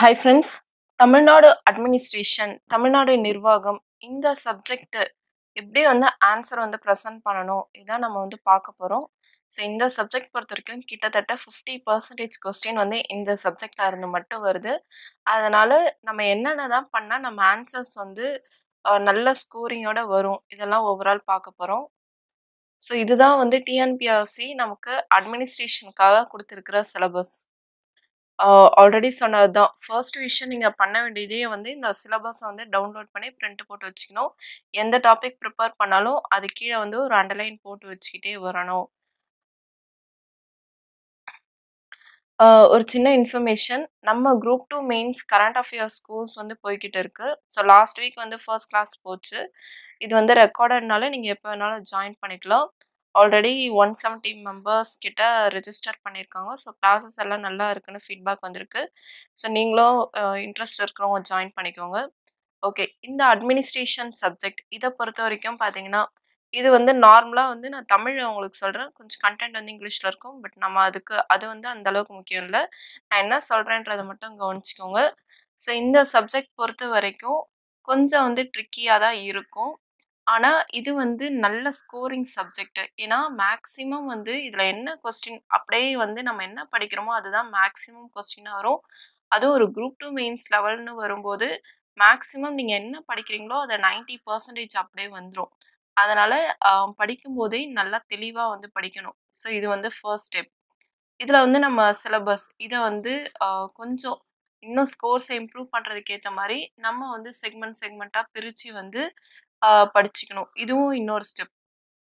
Hi friends Tamil Nadu administration Tamil Nadu நிர்வாகம் இந்த subject எப்படி வந்து ஆன்சர் வந்து ப்ரெசென்ட் பண்ணணும் இதான் நம்ம வந்து பார்க்க போகிறோம் ஸோ இந்த சப்ஜெக்ட் பொறுத்த வரைக்கும் கிட்டத்தட்ட ஃபிஃப்டி பர்சன்டேஜ் கொஸ்டின் வந்து இந்த சப்ஜெக்டில் இருந்து மட்டும் வருது அதனால் நம்ம என்னென்ன தான் பண்ணால் நம்ம ஆன்சர்ஸ் வந்து அஹ், நல்ல ஸ்கோரிங்கோட வரும் இதெல்லாம் ஓவரால் பார்க்க போகிறோம் ஸோ இதுதான் வந்து டிஎன்பிஆர்சி நமக்கு அட்மினிஸ்ட்ரேஷனுக்காக கொடுத்துருக்கிற சிலபஸ் ஆல்ரெடி சொன்னது தான் ஃபர்ஸ்ட் விஷயம் நீங்கள் பண்ண வேண்டியதே வந்து இந்த சிலபஸை வந்து டவுன்லோட் பண்ணி பிரிண்ட் போட்டு வச்சுக்கணும் எந்த டாபிக் ப்ரிப்பேர் பண்ணாலும் அது கீழே வந்து ஒரு அண்டர்லைன் போட்டு வச்சுக்கிட்டே வரணும் ஆஹ் ஒரு சின்ன இன்ஃபர்மேஷன் நம்ம group two mains current affairs course வந்து போய்கிட்டு இருக்கு ஸோ லாஸ்ட் வீக் வந்து ஃபர்ஸ்ட் கிளாஸ் போச்சு இது வந்து ரெக்கார்டட்னால நீங்கள் எப்போ வேணாலும் ஜாயின் பண்ணிக்கலாம் ஆல்ரெடி ஒன் செவன்ட்டி மெம்பர்ஸ் கிட்ட ரெஜிஸ்டர் பண்ணியிருக்காங்க ஸோ கிளாஸஸ் எல்லாம் நல்லா இருக்குன்னு ஃபீட்பேக் வந்திருக்கு ஸோ நீங்களும் இன்ட்ரெஸ்ட் இருக்கிறவங்க ஜாயின் பண்ணிக்கோங்க ஓகே இந்த அட்மினிஸ்ட்ரேஷன் சப்ஜெக்ட் இதை பொறுத்த வரைக்கும் பார்த்தீங்கன்னா இது வந்து நார்மலாக வந்து நான் தமிழ் உங்களுக்கு சொல்கிறேன் கொஞ்சம் கண்டென்ட் வந்து இங்கிலீஷில் இருக்கும் பட் நம்ம அதுக்கு அது வந்து அந்த அளவுக்கு முக்கியம் இல்லை நான் என்ன சொல்கிறேன்றதை மட்டும் கவனிச்சுக்கோங்க ஸோ இந்த சப்ஜெக்ட் பொறுத்த வரைக்கும் கொஞ்சம் வந்து ட்ரிக்கியாக தான் இருக்கும் ஆனால் இது வந்து நல்ல ஸ்கோரிங் சப்ஜெக்ட் ஏன்னா மேக்ஸிமம் வந்து இதில் என்ன கொஸ்டின் அப்படியே வந்து நம்ம என்ன படிக்கிறோமோ அதுதான் மேக்ஸிமம் கொஸ்டினாக வரும் அதுவும் ஒரு குரூப் டூ மெயின்ஸ் லெவல்னு வரும்போது மேக்ஸிமம் நீங்கள் என்ன படிக்கிறீங்களோ அதை நைன்டி பர்சன்டேஜ் அப்படியே வந்துடும் அதனால் படிக்கும்போதே நல்லா தெளிவாக வந்து படிக்கணும் ஸோ இது வந்து ஃபர்ஸ்ட் ஸ்டெப் இதில் வந்து நம்ம சிலபஸ் இதை வந்து ஆஹ், கொஞ்சம் இன்னும் ஸ்கோர்ஸை இம்ப்ரூவ் பண்ணுறதுக்கு ஏற்ற மாதிரி நம்ம வந்து செக்மெண்ட் செக்மெண்ட்டாக பிரித்து வந்து ஆஹ், படிச்சுக்கணும் இதுவும் இன்னொரு ஸ்டெப்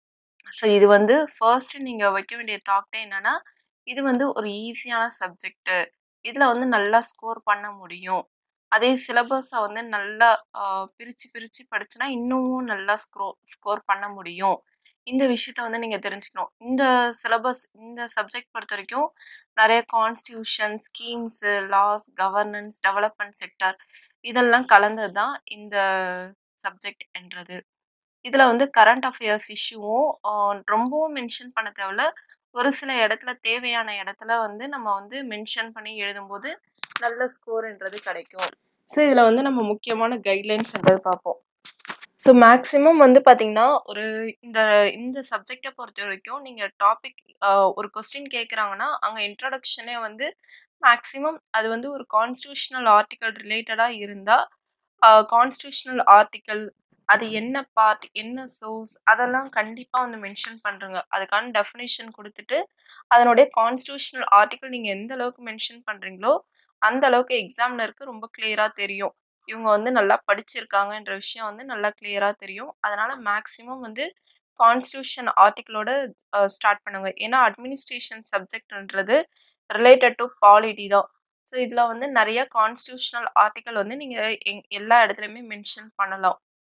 ஸோ இது வந்து ஃபர்ஸ்ட் நீங்கள் வைக்க வேண்டிய தாக்டே என்னன்னா இது வந்து ஒரு ஈஸியான சப்ஜெக்ட் இதில் வந்து நல்லா ஸ்கோர் பண்ண முடியும் அதே சிலபஸை வந்து நல்லா பிரித்து பிரித்து படிச்சுனா இன்னமும் நல்லா ஸ்க்ரோ ஸ்கோர் பண்ண முடியும் இந்த விஷயத்த வந்து நீங்கள் தெரிஞ்சுக்கணும் இந்த சிலபஸ் இந்த சப்ஜெக்ட் பொறுத்த வரைக்கும் நிறைய constitution schemes laws governance development sector இதெல்லாம் கலந்தது தான் இந்த சப்ஜெக்ட் என்றது இதில் வந்து கரண்ட் அஃபேர்ஸ் இஷ்யூவும் ரொம்பவும் மென்ஷன் பண்ண தேவையில்ல ஒரு சில இடத்துல தேவையான இடத்துல வந்து நம்ம வந்து மென்ஷன் பண்ணி எழுதும்போது நல்ல ஸ்கோர்ன்றது கிடைக்கும் ஸோ இதில் வந்து நம்ம முக்கியமான கைட்லைன்ஸ்ன்றது பார்ப்போம் ஸோ மேக்ஸிமம் வந்து பார்த்தீங்கன்னா ஒரு இந்த இந்த சப்ஜெக்டை பொறுத்த வரைக்கும் நீங்கள் டாபிக் ஒரு கொஸ்டின் கேட்குறாங்கன்னா அங்கே இன்ட்ரடக்ஷனே வந்து மேக்ஸிமம் அது வந்து ஒரு கான்ஸ்டியூஷனல் ஆர்டிக்கல் ரிலேட்டடாக இருந்தால் கான்ஸ்டியூஷனல் ஆர்டிக்கல் அது என்ன பார்ட் என்ன சோர்ஸ் அதெல்லாம் கண்டிப்பாக வந்து மென்ஷன் பண்ணுறங்க அதுக்கான டெஃபினேஷன் கொடுத்துட்டு அதனுடைய கான்ஸ்டியூஷனல் ஆர்டிக்கல் நீங்கள் எந்த அளவுக்கு மென்ஷன் பண்ணுறீங்களோ அந்த அளவுக்கு எக்ஸாமினருக்கு ரொம்ப கிளியராக தெரியும் இவங்க வந்து நல்லா படிச்சிருக்காங்கன்ற விஷயம் வந்து நல்லா கிளியராக தெரியும் அதனால மேக்ஸிமம் வந்து கான்ஸ்டியூஷன் ஆர்டிக்கிளோட ஸ்டார்ட் பண்ணுங்க ஏன்னா அட்மினிஸ்ட்ரேஷன் சப்ஜெக்ட்ன்றது ரிலேட்டட் டு பாலிட்டி தான் ஸோ இதில் வந்து நிறைய கான்ஸ்டியூஷனல் ஆர்டிக்கல் வந்து நீங்கள் எங் எல்லா இடத்துலையுமே மென்ஷன் பண்ணலாம்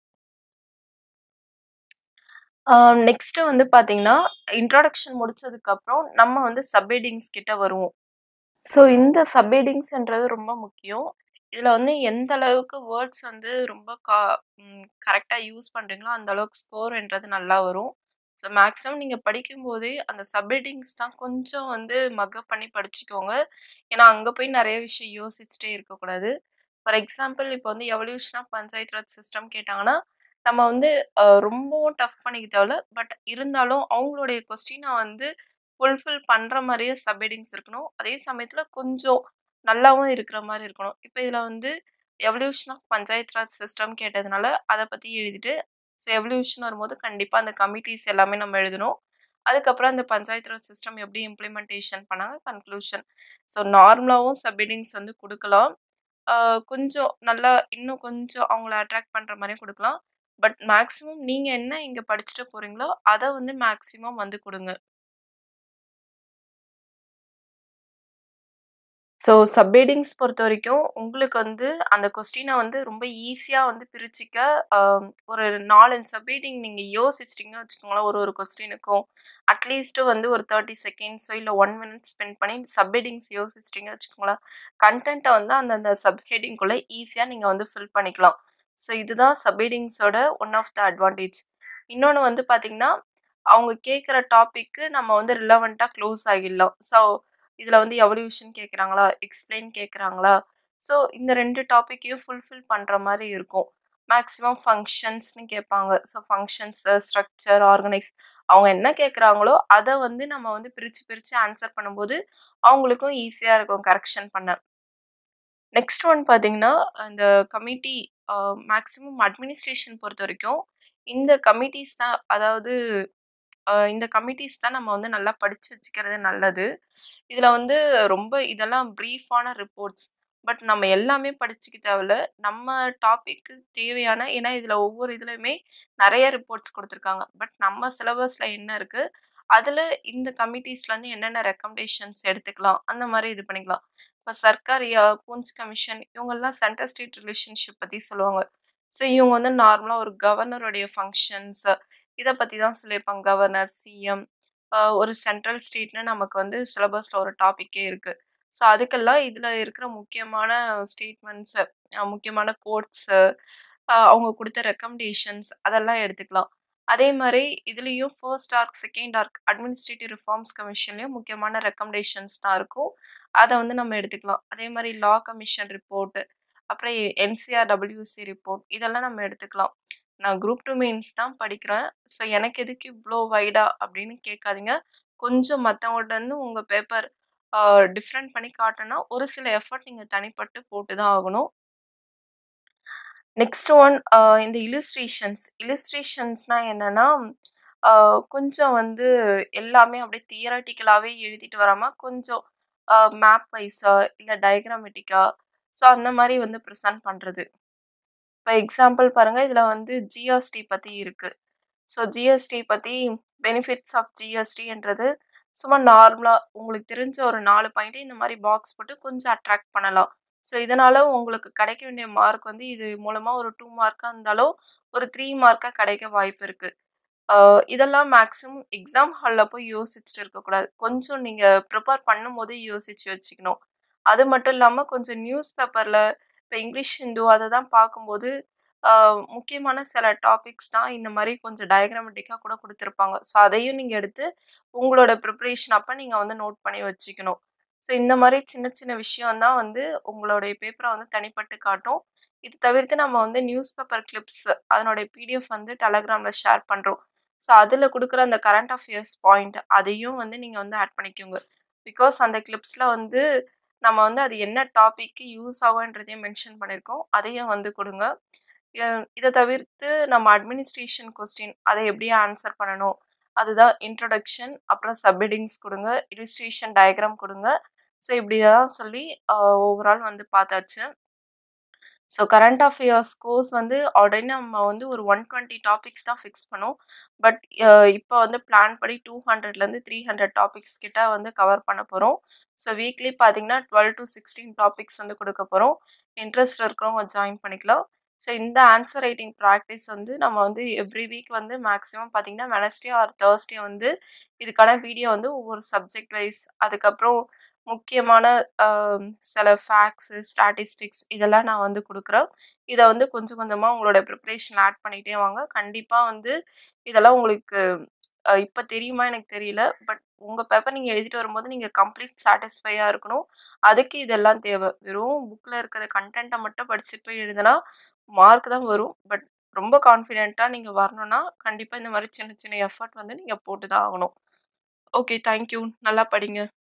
நெக்ஸ்ட் வந்து பார்த்தீங்கன்னா இன்ட்ரோடக்ஷன் முடிச்சதுக்கப்புறம் நம்ம வந்து சப்ஹெட்டிங்ஸ் கிட்ட வருவோம் ஸோ இந்த சப்ஹெட்டிங்ஸ்ன்றது ரொம்ப முக்கியம் இதில் வந்து எந்த அளவுக்கு வேர்ட்ஸ் வந்து ரொம்ப கா கரெக்டாக யூஸ் பண்ணுறீங்களோ அந்த அளவுக்கு ஸ்கோர்ன்றது நல்லா வரும் ஸோ மேக்ஸிமம் நீங்கள் படிக்கும்போதே அந்த சப்ஹெட்டிங்ஸ் தான் கொஞ்சம் வந்து மக்கப் பண்ணி படிச்சுக்கோங்க ஏன்னா அங்கே போய் நிறைய விஷயம் யோசிச்சுட்டே இருக்கக்கூடாது ஃபார் எக்ஸாம்பிள் இப்போ வந்து evolution of panchayat raj system கேட்டாங்கன்னா நம்ம வந்து அஹ், ரொம்பவும் டஃப் பண்ணிக்க தேவையில்ல பட் இருந்தாலும் அவங்களுடைய கொஸ்டினை வந்து ஃபுல்ஃபில் பண்ணுற மாதிரியே சப்ஹெட்டிங்ஸ் இருக்கணும் அதே சமயத்தில் கொஞ்சம் நல்லாவும் இருக்கிற மாதிரி இருக்கணும் இப்போ இதில் வந்து evolution of panchayat raj system கேட்டதுனால அதை பற்றி எழுதிட்டு ஸோ எவல்யூஷன் வரும்போது கண்டிப்பாக அந்த கமிட்டிஸ் எல்லாமே நம்ம எழுதணும் அதுக்கப்புறம் அந்த பஞ்சாயத்து ராஜ் சிஸ்டம் எப்படி இம்ப்ளிமெண்டேஷன் பண்ணாங்க கன்க்ளூஷன் ஸோ நார்மலாகவும் சப்ஹெட்டிங்ஸ் வந்து கொடுக்கலாம் ஆஹ் கொஞ்சம் நல்லா இன்னும் கொஞ்சம் அவங்கள அட்ராக்ட் பண்ணுற மாதிரியும் கொடுக்கலாம் பட் மேக்ஸிமம் நீங்கள் என்ன இங்கே படிச்சுட்டு போகிறீங்களோ அதை வந்து மேக்ஸிமம் வந்து கொடுங்க ஸோ சப்ஹெட்டிங்ஸ் பொறுத்த வரைக்கும் உங்களுக்கு வந்து அந்த கொஸ்டினை வந்து ரொம்ப ஈஸியாக வந்து பிரிச்சுக்க ஆம், ஒரு நாலஞ்சு சப்ஹெட்டிங் நீங்கள் யோசிச்சிட்டிங்கன்னு வச்சுக்கோங்களேன் ஒரு ஒரு கொஸ்டினுக்கும் அட்லீஸ்ட்டு வந்து ஒரு தேர்ட்டி செகண்ட்ஸோ இல்லை ஒன் மினிட் ஸ்பெண்ட் பண்ணி சப்ஹெட்டிங்ஸ் யோசிச்சிட்டிங்கன்னு வச்சுக்கோங்களேன் கண்டென்ட்டை வந்து அந்தந்த சப்ஹெட்டிங்குள்ளே ஈஸியாக நீங்கள் வந்து ஃபில் பண்ணிக்கலாம் ஸோ இதுதான் சப்ஹெட்டிங்ஸோட ஒன் ஆஃப் த அட்வான்டேஜ் இன்னொன்று வந்து பார்த்தீங்கன்னா அவங்க கேட்குற டாபிக்கு நம்ம வந்து ரிலவெண்ட்டாக க்ளோஸ் ஆகிடலாம் ஸோ இதில் வந்து எவல்யூஷன் கேட்குறாங்களா எக்ஸ்பிளைன் கேட்குறாங்களா ஸோ இந்த 2 டாபிக்கையும் ஃபுல்ஃபில் பண்ற மாரி இருக்கும். மேக்ஸிமம் ஃபங்ஷன்ஸ்ன்னு கேட்பாங்க. ஸோ ஃபங்ஷன்ஸ், ஸ்ட்ரக்சர், ஆர்கனைஸ் அவங்க என்ன கேட்குறாங்களோ, அத வந்து நம்ம வந்து பிரிச்சு பிரிச்சு ஆன்சர் பண்ணும்போது, அவங்களுக்கும் ஈஸியா இருக்கும் கரெக்ஷன் பண்ண. நெக்ஸ்ட் ஒன் பார்த்தீங்கன்னா, இந்த கமிட்டி அ மேக்ஸிமம் அட்மினிஸ்ட்ரேஷன் பொறுத்தவரைக்கும், இந்த கமிட்டீஸ் தான் அதாவது அ இந்த கமிட்டீஸ் தான் நம்ம வந்து நல்லா படிச்சு வச்சுக்கிறது நல்லது. இதுல வந்து ரொம்ப இதெல்லாம் பிரீஃபான ரிப்போர்ட்ஸ். பட் நம்ம எல்லாமே படிச்சுக்க தேவையில்ல. நம்ம டாபிக்கு தேவையான ஏன்னா இதுல ஒவ்வொரு இதுலயுமே நெறைய ரிப்போர்ட்ஸ் குடுத்துருக்காங்க. பட் நம்ம சிலபஸ்ல என்ன இருக்கு, அதுல இந்த கமிட்டீஸ்லேருந்து என்னென்ன ரெக்கமெண்டேஷன்ஸ் எடுத்துக்கலாம், அந்த மாரி இது பண்ணிக்கலாம். இப்ப சர்க்கார் யா பூஞ்ச் கமிஷன் இவங்கலாம் சென்டர் ஸ்டேட் ரிலேஷன்ஷிப் பத்தி சொல்லுவாங்க. ஸோ இவங்க வந்து நார்மலா ஒரு கவர்னருடைய ஃபங்ஷன்ஸ் இத பத்தி தான் சொல்லியிருப்பாங்க. கவர்னர், சிஎம் அ ஒரு சென்ட்ரல் ஸ்டேட்ன்னு நமக்கு வந்து சிலபஸ்ல ஒரு டாபிக்கே இருக்கு. ஸோ அதுக்கெல்லாம் இதுல இருக்கிற முக்கியமான ஸ்டேட்மெண்ட்ஸ், அ முக்கியமான கோட்ஸ் அ அவங்க குடுத்த ரெக்கமெண்டேஷன்ஸ் அதெல்லாம் எடுத்துக்கலாம். அதே மாரி இதுலயும் first ARC, second ARC administrative reforms கமிஷன்லயும் முக்கியமான ரெக்கமெண்டேஷன்ஸ் தான் இருக்கும். அத வந்து நம்ம எடுத்துக்கலாம். அதே மாரி லா கமிஷன் ரிப்போர்ட், அப்புறம் என்சிஆர்டபிள்யூசி ரிப்போர்ட் இதெல்லாம் நம்ம எடுத்துக்கலாம். நான் குரூப் 2 மெயின்ஸ் தான் படிக்கிறேன். ஸோ எனக்கு எதுக்கு இவ்ளோ வைடா அப்படின்னு கேட்காதீங்க. கொஞ்சம் மத்தவங்கள்ட்ட இருந்து உங்க பேப்பர் அ டிஃபரண்ட் பண்ணி காட்டணும்னா, ஒரு சில எஃபோர்ட் நீங்க தனிப்பட்டு போட்டு தான் ஆகணும். நெக்ஸ்ட் ஒன் அ இந்த இல்லுஸ்ட்ரேஷன்ஸ். இல்லுஸ்ட்ரேஷன்ஸ்னா என்னன்னா, அ கொஞ்சம் வந்து எல்லாமே அப்படியே தியரட்டிக்கலாவே எழுதிட்டு வராம, கொஞ்சம் அ மேப் வைஸா இல்ல டயகிராமேட்டிக்கா ஸோ அந்த மாரி வந்து பிரசன்ட் பண்றது. இப்ப எக்ஸாம்பிள் பாருங்க. இதுல வந்து ஜிஎஸ்டி பத்தி இருக்கு. ஸோ ஜிஎஸ்டி பத்தி பெனிஃபிட்ஸ் ஆஃப் ஜிஎஸ்டின்றது சும்மா நார்மலா உங்களுக்கு தெரிஞ்ச ஒரு 4 பாயிண்ட் இந்த மாரி பாக்ஸ் போட்டு கொஞ்சம் அட்ராக்ட் பண்ணலாம். ஸோ இதனால உங்களுக்கு கிடைக்க வேண்டிய மார்க் வந்து இது மூலமா ஒரு 2 மார்க்கா இருந்தாலும், ஒரு 3 மார்க்கா கிடைக்க வாய்ப்பு இருக்கு. அ இதெல்லாம் மேக்ஸிமம் எக்ஸாம் ஹால்ல போய் யோசிச்சுட்டு இருக்கக்கூடாது. கொஞ்சம் நீங்க ப்ரிப்பேர் பண்ணும்போதே யோசிச்சு வச்சுக்கணும். அது மட்டும் இல்லாம கொஞ்சம் நியூஸ் பேப்பர்ல இப்ப இங்கிலீஷ் ஹிந்து அததான் பார்க்கும்போது, அ முக்கியமான சில டாபிக்ஸ் தான் இந்த மாரி கொஞ்சம் டயகிராமேட்டிக்கா கூட குடுத்திருப்பாங்க. ஸோ அதையும் நீங்க எடுத்து உங்களோட ப்ரிப்பரேஷன் அப்ப நீங்க வந்து நோட் பண்ணி வச்சுக்கணும். ஸோ இந்த மாரி சின்ன சின்ன விஷயம் தான் வந்து உங்களுடைய பேப்பர வந்து தனிப்பட்டு காட்டும். இது தவிர்த்து நம்ம வந்து நியூஸ் பேப்பர் கிளிப்ஸ் அதனுடைய பிடிஎஃப் வந்து டெலகிராம்ல ஷேர் பண்றோம். ஸோ அதுல குடுக்குற அந்த கரண்ட் அஃபேர்ஸ் பாயிண்ட் அதையும் வந்து நீங்க வந்து ஆட் பண்ணிக்கோங்க. பிகாஸ் அந்த கிளிப்ஸ்ல வந்து நம்ம வந்து அது என்ன டாபிக்க்கு யூஸ் ஆகுன்றதையும் மென்ஷன் பண்ணியிருக்கோம். அதையும் வந்து குடுங்க. எ இத தவிர்த்து நம்ம அட்மினிஸ்ட்ரேஷன் கொஸ்டின் அத எப்படி ஆன்சர் பண்ணணும். அதுதான் இன்ட்ரோடக்ஷன் அப்புறம் சப் ஹெட்டிங்ஸ் குடுங்க. இல்லுஸ்ட்ரேஷன் டயகிராம் குடுங்க. ஸோ இப்படிதான் சொல்லி அ ஓவரால் வந்து பார்த்தாச்சு. ஸோ கரண்ட் அஃபேர்ஸ் கோர்ஸ் வந்து ஆல்ரெடி நம்ம வந்து ஒரு 120 டாபிக்ஸ் தான் ஃபிக்ஸ் பண்ணோம். பட் அ இப்ப வந்து பிளான் படி 200லேருந்து 300 டாபிக்ஸ் கிட்ட வந்து கவர் பண்ண போறோம். ஸோ வீக்லி பார்த்தீங்கன்னா 12-16 டாபிக்ஸ் வந்து குடுக்க போறோம். இன்ட்ரெஸ்ட் இருக்கிறவங்க ஜாயின் பண்ணிக்கலாம். ஸோ இந்த ஆன்சர் ரைட்டிங் பிராக்டிஸ் வந்து நம்ம வந்து எவ்ரி வீக் வந்து மேக்ஸிமம் பார்த்தீங்கன்னா, வெட்னஸ்டே ஆர் தர்ஸ்டே வந்து இதுக்கான வீடியோ வந்து ஒவ்வொரு சப்ஜெக்ட் வைஸ் அதுக்கப்புறம் முக்கியமான அ சில ஃபேக்ட்ஸ், ஸ்டாட்டிஸ்டிக்ஸ் இதெல்லாம் நான் வந்து குடுக்குறேன். இத வந்து கொஞ்சம் கொஞ்சமா உங்களோட ப்ரிப்பரேஷன்ல ஆட் பண்ணிட்டே வாங்க. கண்டிப்பா வந்து இதெல்லாம் உங்களுக்கு அ இப்ப தெரியுமா எனக்கு தெரியல. பட் உங்க பேப்பர் நீங்க எழுதிட்டு வரும்போது நீங்க கம்ப்ளீட் சாட்டிஸ்ஃபையா இருக்கணும். அதுக்கு இதெல்லாம் தேவ. வெறும் புக்ல இருக்கிற கன்டென்ட்ட மட்டும் படிச்சுட்டு போய் எழுதுனா, மார்க் தான் வரும். பட் ரொம்ப கான்ஃபிடென்ட்டா நீங்க வரணும்னா, கண்டிப்பா இந்த மாரி சின்ன சின்ன எஃபோர்ட் வந்து நீங்க போட்டு தான் ஆகணும். ஓகே. Thank you. நல்லா படிங்க.